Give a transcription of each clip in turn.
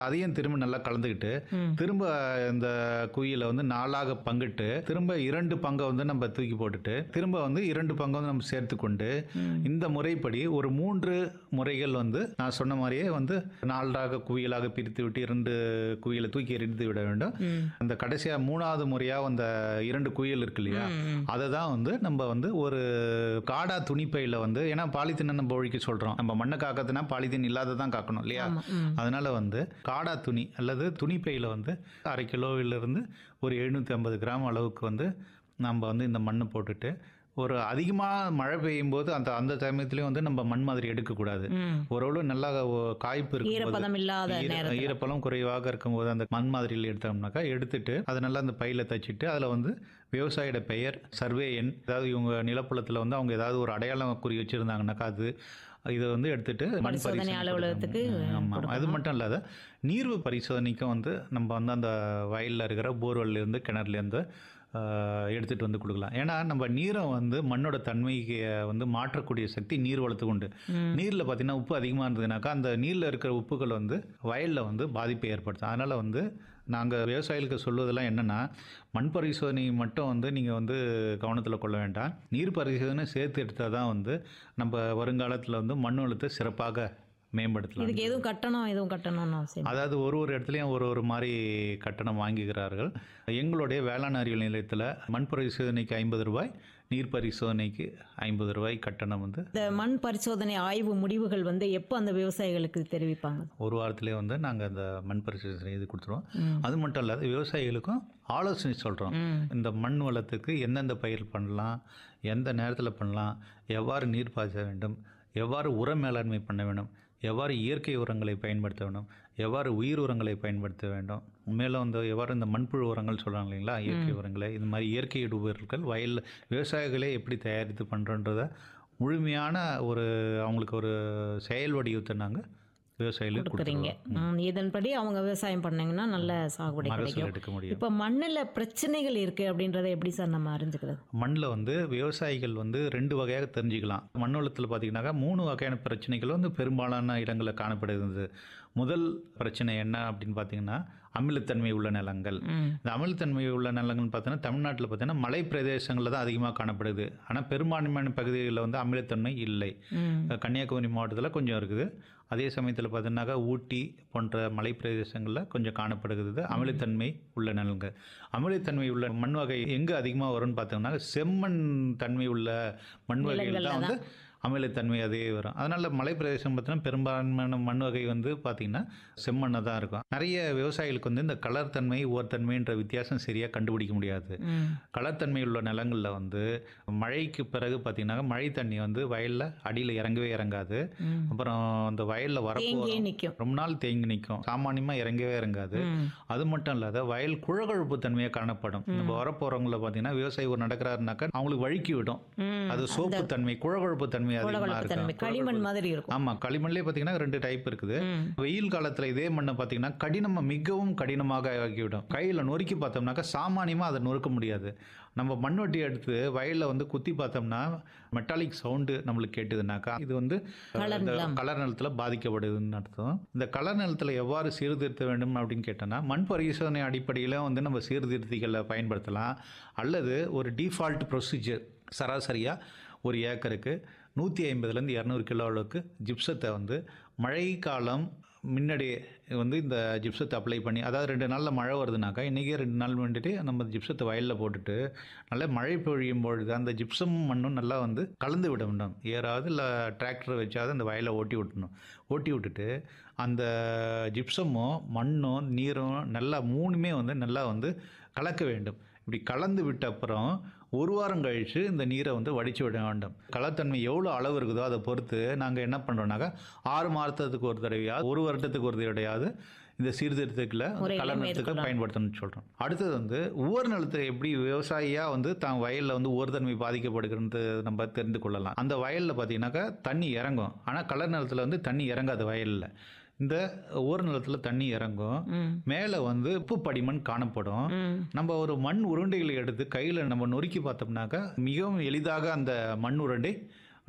அதையும் திரும்ப நல்லா கலந்துக்கிட்டு ம். திரும்ப இந்த குயிலை வந்து நாலாக பங்கிட்டு திரும்ப இரண்டு பங்கை வந்து நம்ம தூக்கி போட்டுட்டு திரும்ப வந்து இரண்டு பங்கை வந்து நம்ம சேர்த்து கொண்டு ம். இந்த முறைப்படி ஒரு மூன்று முறைகள் வந்து நான் சொன்ன மாதிரியே வந்து நாலாக குவியலாக பிரித்து விட்டு இரண்டு குவியலை தூக்கி எரிந்து விட வேண்டும் ம். அந்த கடைசியா மூணாவது முறையா அந்த இரண்டு குயில் இருக்கு இல்லையா ம். அதை தான் வந்து நம்ம வந்து ஒரு காடா துணிப்பையில் வந்து ஏன்னா பாலித்தீனை நம்ம ஒழிக்க சொல்றோம் நம்ம மண்ணை காக்கிறதுனா பாலித்தீன் இல்லாததான் காக்கணும் இல்லையா ஆமா. ம். அதனால வந்து காடா துணி அல்லது துணிப்பையில் வந்து அரை கிலோவிலிருந்து ஒரு எழுநூற்றி ஐம்பது கிராம் அளவுக்கு வந்து நம்ம வந்து இந்த மண்ணை போட்டுட்டு ஒரு அதிகமாக மழை பெய்யும் போது அந்த அந்த சமயத்துலேயும் வந்து நம்ம மண் மாதிரி எடுக்கக்கூடாது ம். ஓரளவு நல்லா ஒ- காய்ப்பு இருக்கும்போது ஈரப்பதம் இல்லாத ஈர- நேரத்துல ஈரப்பதம் குறைவாக இருக்கும்போது அந்த மண் மாதிரியில் எடுத்தோம்னாக்கா எடுத்துட்டு அதை நல்லா அந்த பையில தச்சிட்டு அதில் வந்து விவசாயியோட பெயர் சர்வே எண் அதாவது இவங்க நிலப்புலத்தில் வந்து அவங்க ஏதாவது ஒரு அடையாளம் குறி வச்சுருந்தாங்கனாக்கா அது இதை வந்து எடுத்துட்டு மண் பரிசோதனை பரிசோதனை அலுவலகத்துக்கு கொடுக்கணும். ஆமா அது கொடுக்கணும். மட்டும் இல்லாத நீர்வு பரிசோதனைக்கும் வந்து நம்ம வந்து அந்த வயலில் இருக்கிற போர்வெல்ல இருந்து கிணறுலேருந்து எடுத்துகிட்டு வந்து கொடுக்கலாம் ஏன்னா நம்ம நீரை வந்து மண்ணோட தன்மைக்கு வந்து மாற்றக்கூடிய சக்தி நீர் வளத்துக்கு உண்டு ம். நீரில் பார்த்தீங்கன்னா உப்பு அதிகமாக இருந்ததுனாக்கா அந்த நீரில் இருக்கிற உப்புகள் வந்து வயலில் வந்து பாதிப்பை ஏற்படுத்தும் அதனால் வந்து நாங்கள் விவசாயிகளுக்கு சொல்வதெல்லாம் என்னென்னா மண் பரிசோதனை மட்டும் வந்து நீங்கள் வந்து கவனத்தில் கொள்ள வேண்டாம் நீர் பரிசோதனை சேர்த்து எடுத்தால் தான் வந்து நம்ம வருங்காலத்தில் வந்து மண் வளத்தை சிறப்பாக மேம்படுத்தலாம் இதுக்கு எதுவும் கட்டணம் எதுவும் கட்டணும்னு அவசியம் இல்லை. அதாவது ஒரு ஒரு இடத்துலையும் ஒரு ஒரு மாதிரி கட்டணம் வாங்குகிறார்கள் எங்களுடைய வேளாண் அறிவியல் நிலையத்தில் மண் பரிசோதனைக்கு ஐம்பது ரூபாய் நீர் பரிசோதனைக்கு ஐம்பது ரூபாய் கட்டணம் வந்து இந்த மண் பரிசோதனை ஆய்வு முடிவுகள் வந்து எப்போ அந்த விவசாயிகளுக்கு தெரிவிப்பாங்க ஒரு வாரத்திலே வந்து நாங்கள் அந்த மண் பரிசோதனை இது கொடுத்துருவோம் ம். அது மட்டும் இல்லாத விவசாயிகளுக்கும் ஆலோசனை சொல்கிறோம் ம். இந்த மண் வளத்துக்கு எந்தெந்த பயிர் பண்ணலாம் எந்த நேரத்தில் பண்ணலாம் எவ்வாறு நீர் பாய்ச்ச வேண்டும் எவ்வாறு உர மேலாண்மை பண்ண வேண்டும் எவ்வாறு இயற்கை உரங்களை பயன்படுத்த வேண்டும் எவ்வாறு உயிர் உரங்களை பயன்படுத்த வேண்டும் மேலும் வந்து எவ்வாறு இந்த மண்புழு உரங்கள் சொல்கிறாங்க இல்லைங்களா இயற்கை உரங்களை இது மாதிரி இயற்கை இடுபொருட்கள் வயலில் விவசாயிகளே எப்படி தயாரித்து பண்ணுறோன்றத முழுமையான ஒரு அவங்களுக்கு ஒரு செயல் வடிவத்தை நாங்கள் விவசாயிகளுக்கு கொடுக்குறீங்க கொடுத்துருவோம் ம், இதன்படி அவங்க விவசாயம் பண்ணீங்கன்னா நல்ல சாகுபடி மகசூல் கிடைக்கும் எடுக்க முடியும் இப்போ மண்ணில் பிரச்சனைகள் இருக்கு அப்படின்றத எப்படி சார் நம்ம அறிஞ்சுக்கிறது மண்ணில் வந்து விவசாயிகள் வந்து ரெண்டு வகையாக தெரிஞ்சுக்கலாம் மண் வளத்தில் பார்த்தீங்கன்னாக்கா மூணு வகையான பிரச்சனைகள் வந்து பெரும்பாலான இடங்களில் காணப்படுகிறது முதல் பிரச்சனை என்ன அப்படின்னு பார்த்தீங்கன்னா அமிலத்தன்மை உள்ள நிலங்கள் ம் இந்த அமிலத்தன்மை உள்ள நிலங்கள்னு பார்த்தீங்கன்னா தமிழ்நாட்டில் பார்த்தீங்கன்னா மலை பிரதேசங்களில் தான் அதிகமாக காணப்படுது ஆனால் பெரும்பான்மையான பகுதிகளில் வந்து அமிலத்தன்மை இல்லை ம் கன்னியாகுமரி மாவட்டத்தில் கொஞ்சம் இருக்குது அதே சமயத்தில் பார்த்தீங்கன்னாக்கா ஊட்டி போன்ற மலை பிரதேசங்களில் கொஞ்சம் காணப்படுகிறது அமிலத்தன்மை உள்ள நிலங்கள் அமிலத்தன்மை உள்ள மண் வகை எங்கே அதிகமாக வரும்னு பார்த்தோம்னா செம்மண் தன்மை உள்ள மண் வகைகள் நிலங்கள்ல தான் வந்து அமிலத்தன்மை அதே வரும் அதனால் மலை பிரதேசம் பார்த்தீங்கன்னா பெரும்பான்மையான மண் வகை வந்து பார்த்திங்கன்னா செம்மண்ணை தான் இருக்கும் நிறைய விவசாயிகளுக்கு வந்து இந்த கலர் தன்மை ஓர்த்தன்மைன்ற வித்தியாசம் சரியாக கண்டுபிடிக்க முடியாது ம் கலர்த்தன்மை உள்ள நிலங்களில் வந்து மழைக்கு பிறகு பார்த்தீங்கன்னா மழை தண்ணி வந்து வயலில் அடியில் இறங்கவே இறங்காது ம் அப்புறம் அந்த வயலில் வரப்போ தேங்கியே நிற்கும் ரொம்ப நாள் தேங்கி நிற்கும் சாமானியமாக இறங்கவே இறங்காது ம் அது மட்டும் இல்லாத வயல் குழகழுப்பு தன்மையாக காணப்படும் நம்ம வரப்போகிறவங்கள பார்த்தீங்கன்னா விவசாயி ஒரு நடக்கிறாருனாக்கா அவங்களுக்கு வழுக்கி விடும் ம் அது சோப்பு தன்மை குழகழுப்பு தன்மை அதிகமாக குளவளப்பு தன்மை இருக்கும் களிமண் மாதிரி இருக்கும் ஆமாம் களிமண்லேயே பார்த்தீங்கன்னா ரெண்டு டைப் இருக்குது ம் வெயில் காலத்தில் இதே மண்ணை பார்த்தீங்கன்னா கடினமாக மிகவும் கடினமாக ஆக்கிவிடும் கையில் நொறுக்கி பார்த்தோம்னாக்கா சாமானியமாக அதை நொறுக்க முடியாது நம்ம மண்வெட்டி எடுத்து வயலில் வந்து குத்தி பார்த்தோம்னா மெட்டாலிக் சவுண்டு நம்மளுக்கு கேட்டுதுனாக்கா இது வந்து கலர் இந்த நிலம். கலர் நிலத்தில் பாதிக்கப்படுதுன்னு அர்த்தம் இந்த கலர் நிலத்தில் எவ்வாறு சீர்திருத்த வேண்டும் அப்படின்னு கேட்டோன்னா மண் பரிசோதனை அடிப்படையில் வந்து நம்ம சீர்திருத்திகளை பயன்படுத்தலாம் அல்லது ஒரு டிஃபால்ட் ப்ரொசீஜர் சராசரியாக ஒரு ஏக்கருக்கு நூற்றி ஐம்பதுலேருந்து இரநூறு கிலோ அளவுக்கு ஜிப்சத்தை வந்து மழைக்காலம் முன்னாடியே வந்து இந்த ஜிப்சத்தை அப்ளை பண்ணி அதாவது ரெண்டு நாளில் மழை வருதுனாக்கா இன்றைக்கே ரெண்டு நாள் வேண்டிட்டு நம்ம ஜிப்சத்தை வயலில் போட்டுட்டு நல்லா மழை பொழியும் பொழுது அந்த ஜிப்சம் மண்ணும் நல்லா வந்து கலந்து விட வேண்டும் ஏறாவது இல்லை டிராக்டர் வச்சாவது அந்த வயலை ஓட்டி விட்டணும் ஓட்டி விட்டுட்டு அந்த ஜிப்சமும் மண்ணும் நீரும் நல்லா மூணுமே வந்து நல்லா வந்து கலக்க வேண்டும் இப்படி கலந்து விட்ட அப்புறம் ஒரு வாரம் கழித்து இந்த நீரை வந்து வடித்து விட வேண்டும் கலத்தன்மை எவ்வளோ அளவு இருக்குதோ அதை பொறுத்து நாங்கள் என்ன பண்ணுறோம்னாக்கா ஆறு மாதத்துக்கு ஒரு தடவையாவது ஒரு வருடத்துக்கு ஒரு தடவையாவது இந்த சீர்திருத்தத்தில் முறைகளை கலர் நிலத்துக்கு மேற்கொள்ளலாம். பயன்படுத்தணும்னு சொல்கிறோம் அடுத்தது வந்து உவர் நிலத்தை எப்படி விவசாயியாக வந்து தான் வயலில் வந்து உவர்தன்மை பாதிக்கப்படுகிறது நம்ம தெரிந்து கொள்ளலாம் அந்த வயலில் பார்த்தீங்கன்னாக்கா தண்ணி இறங்கும் ஆனால் கலர் நிலத்தில் வந்து தண்ணி இறங்காது வயலில் இந்த உவர் நிலத்தில் தண்ணி இறங்கும் ம் மேலே வந்து உப்பு படிமண் காணப்படும் ம் நம்ம ஒரு மண் உருண்டைகளை எடுத்து கையில் நம்ம நொறுக்கி பார்த்தோம்னாக்கா மிகவும் எளிதாக அந்த மண் உருண்டை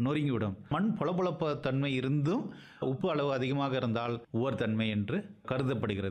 நொறுங்கிவிடும் மண் பொலபொலப்ப தன்மை இருந்தும் உப்பு அளவு அதிகமாக இருந்தால் உவர் தன்மை என்று கருதப்படுகிறது